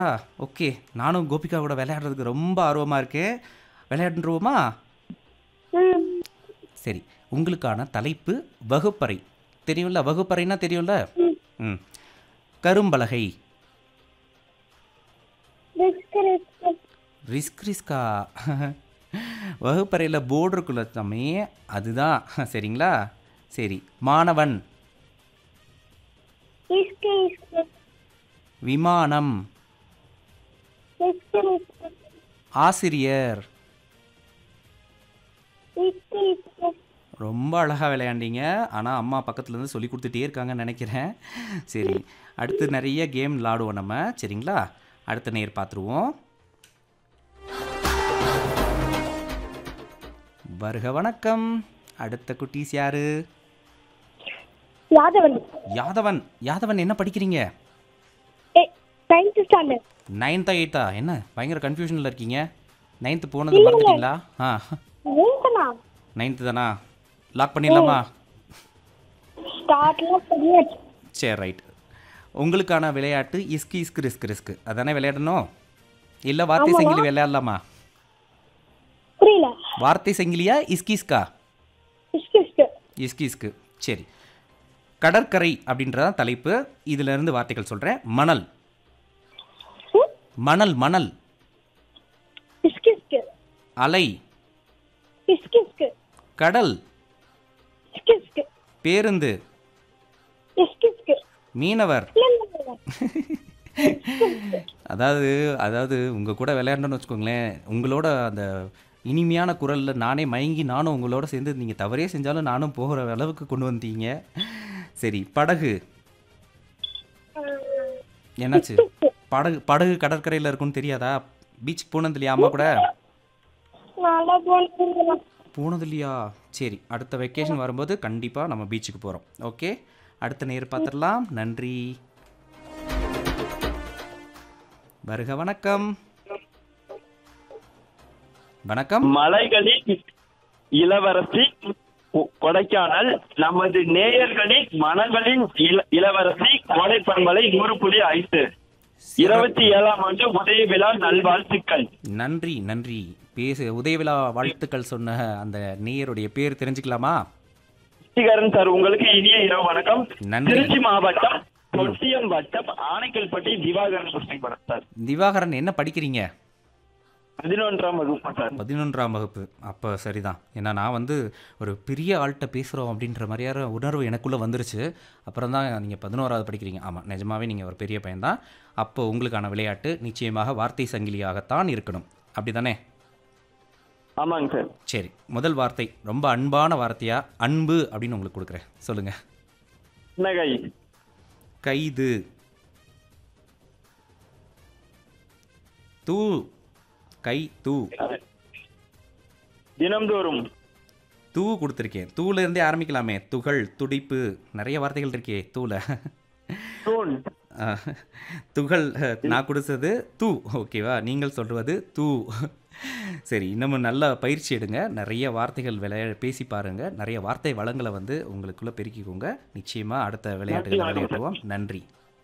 ஆ okay நானும் கோபிகா கூட விளையாடுறதுக்கு ரொம்ப ஆர்வமாக இருக்கேன் விளையாண்டுருவோமா ம் சரி உங்களுக்கான தலைப்பு வகுப்பறை தெரியும்ல வகுப்பறைன்னா தெரியும்ல ம் கரும்பலகை ரிஸ்க் ரிஸ்க் ரிஸ்க் ரிஸ்கா வகுப்பறையில் போர்டு இருக்குல்ல தம்பி அதுதான் சரிங்களா சரி மாணவன் ரிஸ்க் ரிஸ்க் விமானம் ரிஸ்க் ரிஸ்க் ஆசிரியர் ரிஸ்க் ரிஸ்க் ரொம்ப அழகாக விளையாண்டீங்க ஆனால் அம்மா பக்கத்துலேருந்து சொல்லி கொடுத்துட்டே இருக்காங்கன்னு நினைக்கிறேன் சரி அடுத்து நிறைய கேம் விளாடுவோம் நம்ம சரிங்களா அடுத்த நேர் பார்த்துருவோம் வருக வணக்கம் அடுத்த குட்டீஸ் யாரு யாதவன் யாதவன் யாதவன் என்ன படிக்கிறீங்க ஏ நைன்த் ஸ்டாண்டர்ட் நைன்த்தா எயித்தா என்ன பயங்கர கன்ஃபியூஷனில் இருக்கீங்க நைன்த்து போனது மறந்துட்டீங்களா ஆ நைன்த்னா நைன்த்து தானா லாக் பண்ணிடலாமா ஸ்டார்ட்ல பண்ணியாச்சு சரி ரைட் உங்களுக்கான விளையாட்டு இஸ்கி இஸ்கு ரிஸ்க் ரிஸ்க் அதானே விளையாடணும் இல்லை வார்த்தை சங்கிலி விளையாடலாமா புரியல வார்த்தை சங்கிலியா இஸ்கிஸ்கா ரிஸ்க் ரிஸ்க் இஸ்கி இஸ்கு சரி கடற்கரை அப்படின்றதான் தலைப்பு இதுல இருந்து வார்த்தைகள் சொல்கிறேன் மணல் மணல் மணல் ரிஸ்க் ரிஸ்க் அலை ரிஸ்க் ரிஸ்க் கடல் ரிஸ்க் ரிஸ்க் பேருந்து ரிஸ்க் ரிஸ்க் மீனவர் இல்ல இல்ல அதாவது அதாவது உங்கள் கூட விளையாடணும்னு வச்சுக்கோங்களேன் உங்களோட அந்த இனிமையான குரலில் நானே மயங்கி நானும் உங்களோட சேர்ந்து நீங்கள் தவறே செஞ்சாலும் நானும் போகிற அளவுக்கு கொண்டு வந்தீங்க சரி படகு என்னாச்சு படகு படகு கடற்கரையில் இருக்குன்னு தெரியாதா பீச்சுக்கு போனது இல்லையா அம்மா கூட நல்லா போனீங்களா போனது இல்லையா சரி அடுத்த வெக்கேஷன் வரும்போது கண்டிப்பாக நம்ம பீச்சுக்கு போகிறோம் ஓகே அடுத்த நேர் பார்த்துடலாம் நன்றி வருக வணக்கம் வணக்கம் மலைகளின் இளவரசி கொ- கொடைக்கானல் நமது நேயர்களின் மனங்களின் இள- இளவரசி கோடைப்பண்பலை நூறு புள்ளி ஐந்து இருபத்தி ஏழாம் ஆண்டு உதய விழா நல்வாழ்த்துக்கள் நன்றி நன்றி பேசு உதயவிழா வாழ்த்துக்கள் சொன்ன அந்த நேயருடைய பேர் தெரிஞ்சுக்கலாமா ஸ்ரீகரன் சார் உங்களுக்கு இனிய இரவு வணக்கம் நன்றி. திருச்சி மாவட்டம் தொட்டியம் வட்டம் ஆனைக்கல்பட்டி திவாகரன் புஷ்டிபுரம் சார் திவாகரன் என்ன படிக்கிறீங்க பதினொன்றாம் வகுப்பு சார் பதினொன்றாம் வகுப்பு அப்போ சரிதான் ஏன்னா நான் வந்து ஒரு பெரிய ஆள்கிட்ட பேசுகிறோம் அப்படின்ற மாதிரியான உணர்வு எனக்குள்ளே வந்துருச்சு அப்புறம் தான் நீங்கள் பதினோராவது படிக்கிறீங்க ஆமாம் நிஜமாவே நீங்கள் ஒரு பெரிய பையன்தான் அப்போ உங்களுக்கான விளையாட்டு நிச்சயமாக வார்த்தை சங்கிலியாகத்தான் இருக்கணும் அப்படி தானே ஆமாங்க சார் சரி முதல் வார்த்தை ரொம்ப அன்பான வார்த்தையா அன்பு அப்படின்னு உங்களுக்கு கொடுக்குறேன் சொல்லுங்கள் நகை கைது தூ கை தூ தினம்தோறும் தூ கொடுத்துருக்கேன் தூல இருந்தே ஆரம்பிக்கலாமே துகள் துடிப்பு நிறைய வார்த்தைகள் இருக்கே தூல தூண் அஹ், துகள் அஹ், நான் கொடுத்தது தூ ஓகேவா நீங்கள் சொல்வது தூ சரி இன்னமும் நல்லா பயிற்சி எடுங்க நிறைய வார்த்தைகள் விளையா பேசி பாருங்க நிறைய வார்த்தை வளங்களை வந்து உங்களுக்குள்ள பெருக்கிக்கோங்க நிச்சயமா அடுத்த விளையாட்டுகளை விளையாடுவோம் நன்றி